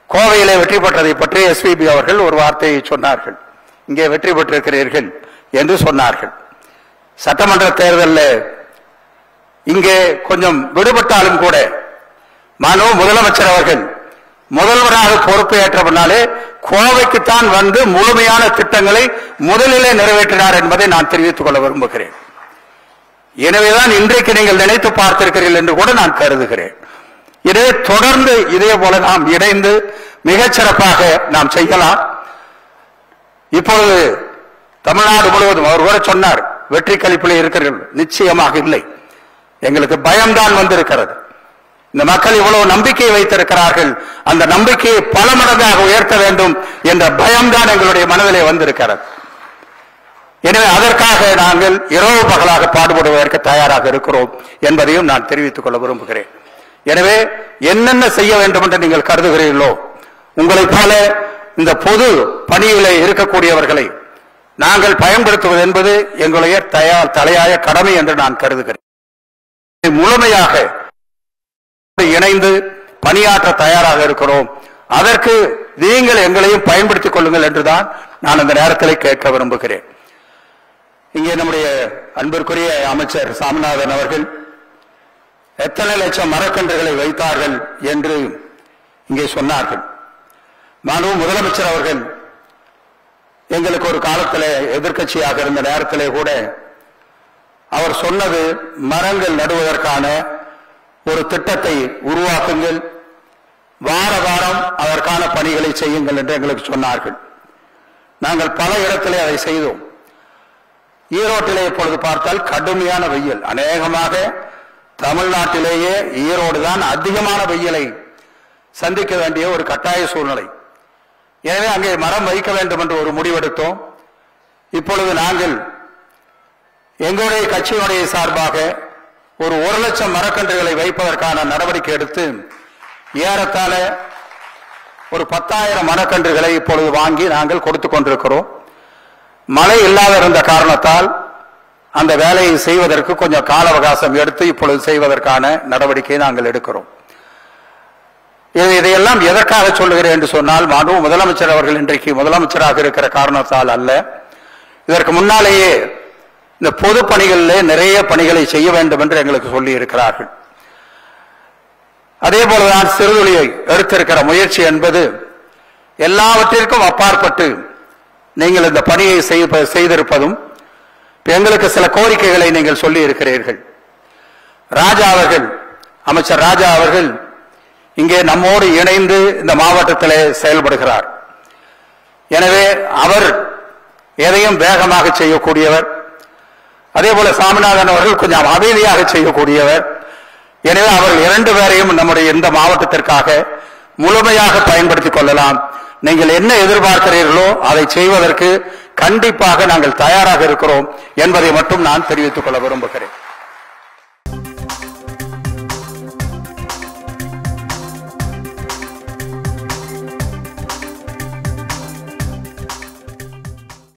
கோவையிலே வெற்றி பெற்றதை பற்றி எஸ்பிபி அவர்கள் ஒரு வார்த்தையை சொன்னார்கள் இங்கே வெற்றி பெற்றிருக்கிறீர்கள் என்று சொன்னார்கள் சட்டமன்ற தேர்தலில் இங்கே கொஞ்சம் விடுபட்டாலும் கூட மனோ முதலமைச்சர் அவர்கள் முதல்வராக பொறுப்பேற்ற பின்னாலே கோவைக்குத்தான் வந்து முழுமையான திட்டங்களை முதலிலே நிறைவேற்றினார் என்பதை நான் தெரிவித்துக் கொள்ள விரும்புகிறேன் எனவேதான் இன்றைக்கு நீங்கள் நினைத்து பார்த்திருக்கிறீர்கள் என்று கூட நான் கருதுகிறேன் இதே தொடர்ந்து இதே போல நாம் இணைந்து மிகச் சிறப்பாக நாம் செய்யலாம் இப்பொழுது தமிழ்நாடு முழுவதும் அவர் கூட சொன்னார் வெற்றி கழிப்பில் இருக்கிறீர்கள் நிச்சயமாக இல்லை எங்களுக்கு பயம்தான் வந்திருக்கிறது இந்த மக்கள் இவ்வளவு நம்பிக்கை வைத்திருக்கிறார்கள் அந்த நம்பிக்கையை பல மடங்காக உயர்த்த வேண்டும் என்ற பயம்தான் எங்களுடைய மனதிலே வந்திருக்கிறது எனவே அதற்காக நாங்கள் இரவு பகலாக பாடுபடுவதற்கு தயாராக இருக்கிறோம் என்பதையும் நான் தெரிவித்துக் கொள்ள விரும்புகிறேன் எனவே என்னென்ன செய்ய வேண்டும் என்று நீங்கள் கருதுகிறீர்களோ உங்களைப் போல இந்த பொது பணியிலே இருக்கக்கூடியவர்களை நாங்கள் பயன்படுத்துவது என்பது எங்களுடைய தயார் தலையாய கடமை என்று நான் கருதுகிறேன் முழுமையாக இணைந்து பணியாற்ற தயாராக இருக்கிறோம் அதற்கு நீங்கள் எங்களையும் பயன்படுத்திக் கொள்ளுங்கள் என்றுதான் நான் இந்த நேரத்தில் கேட்க விரும்புகிறேன் இங்கே நம்முடைய அன்பிற்குரிய அமைச்சர் சாமிநாதன் அவர்கள் எத்தனை லட்சம் மரக்கன்றுகளை வைத்தார்கள் என்று இங்கே சொன்னார்கள் மாண்பு முதலமைச்சர் அவர்கள் எங்களுக்கு ஒரு காலத்தில் எதிர்க்கட்சியாக இருந்த நேரத்திலே கூட அவர் சொன்னது மரங்கள் நடுவதற்கான ஒரு திட்டத்தை உருவாக்குங்கள் வார வாரம் அதற்கான பணிகளை செய்யுங்கள் என்று எங்களுக்கு சொன்னார்கள் நாங்கள் பல இடத்திலே அதை செய்தோம் ஈரோட்டிலே இப்பொழுது பார்த்தால் கடுமையான வெயில் அநேகமாக தமிழ்நாட்டிலேயே ஈரோடு தான் அதிகமான வெயிலை சந்திக்க வேண்டிய ஒரு கட்டாய சூழ்நிலை எனவே அங்கே மரம் வைக்க வேண்டும் என்று ஒரு முடிவெடுத்தோம் இப்பொழுது நாங்கள் எங்களுடைய கட்சியினுடைய சார்பாக ஒரு ஒரு லட்சம் மரக்கன்றுகளை வைப்பதற்கான நடவடிக்கை எடுத்து ஏறத்தாழ ஒரு பத்தாயிரம் மரக்கன்றுகளை இப்பொழுது வாங்கி நாங்கள் கொடுத்துக் கொண்டிருக்கிறோம் மழை இல்லாத இருந்த காரணத்தால் அந்த வேலையை செய்வதற்கு கொஞ்சம் கால அவகாசம் எடுத்து இப்பொழுது செய்வதற்கான நடவடிக்கையை நாங்கள் எடுக்கிறோம் இது இதையெல்லாம் எதற்காக சொல்லுகிறேன் என்று சொன்னால் மாண்பு முதலமைச்சர் அவர்கள் இன்றைக்கு முதலமைச்சராக இருக்கிற காரணத்தால் அல்ல இதற்கு முன்னாலேயே இந்த பொது பணிகளிலே நிறைய பணிகளை செய்ய வேண்டும் என்று எங்களுக்கு சொல்லி இருக்கிறார்கள் அதே போலதான் சிறுதுளியை எடுத்திருக்கிற முயற்சி என்பது எல்லாவற்றிற்கும் அப்பாற்பட்டு நீங்கள் இந்த பணியை செய்ப்ப- செய்திருப்பதும் இப்ப எங்களுக்கு சில கோரிக்கைகளை நீங்கள் சொல்லி இருக்கிறீர்கள் ராஜா அவர்கள் அமைச்சர் ராஜா அவர்கள் இங்கே நம்மோடு இணைந்து இந்த மாவட்டத்திலே செயல்படுகிறார் எனவே அவர் எதையும் வேகமாக செய்யக்கூடியவர் அதே போல சாமிநாதன் அவர்கள் கொஞ்சம் அமைதியாக செய்யக்கூடியவர் எனவே அவர்கள் இரண்டு பேரையும் நம்முடைய இந்த மாவட்டத்திற்காக முழுமையாக பயன்படுத்திக் கொள்ளலாம் நீங்கள் என்ன எதிர்பார்க்கிறீர்களோ அதை செய்வதற்கு கண்டிப்பாக நாங்கள் தயாராக இருக்கிறோம் என்பதை மட்டும் நான் தெரிவித்துக் கொள்ள விரும்புகிறேன்